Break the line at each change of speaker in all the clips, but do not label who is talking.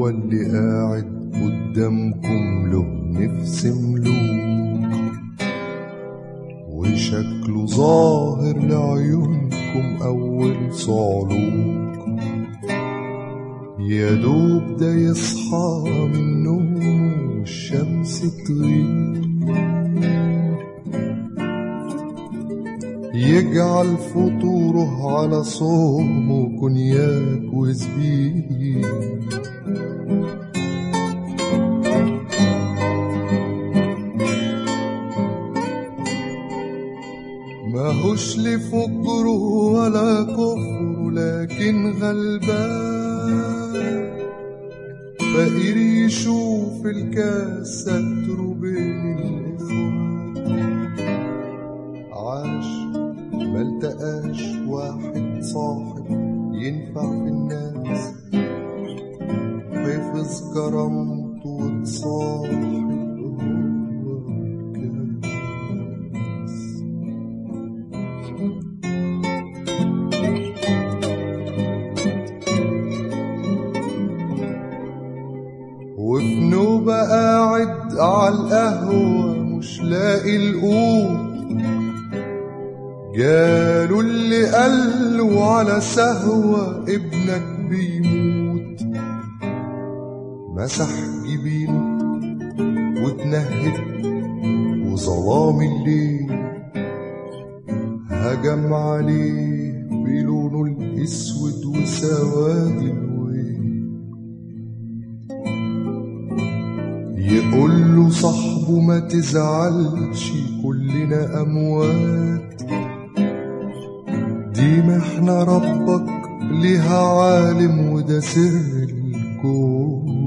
هو اللي قاعد قدامكم له نفس ملوك وشكله ظاهر لعيونكم أول صعلوك يا دوب ده يصحى من نومه والشمس تغيب يجعل فطوره على صومه كونياك وزبيب ماهوش لفجره ولا كفره لكن غلبان فقير يشوف الكاس ستره بين الإخوان عاش ملتقاش واحد صاحب ينفع في الناس حفظ كرامته وتصاحب هو الكاس وفي نوبة قاعد على القهوة مش لاقي القوت جاله اللي قاله على سهوة ابنك بيموت مسح جبينه واتنهد وظلام الليل هجم عليه بلونه الاسود وسواد الويل يقول له صاحبه ما تزعلش كلنا اموات دي محنة ربك ليها عالم وده سر الكون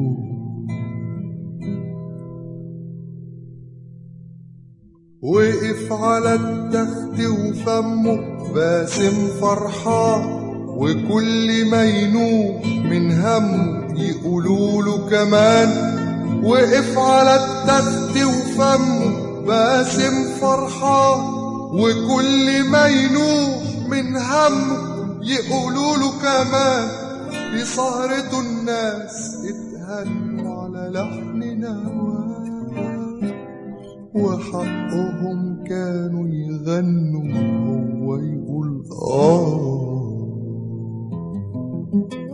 وقف على التخت وفمه باسم فرحان وكل ما ينوح من همه يقولوا له كمان وقف على التخت وفمه باسم فرحان وكل ما ينوح من همه يقولوا له كمان في سهرته الناس اتهنوا على لحن نواه وحقهم كانوا يغنوا وهو يقول آه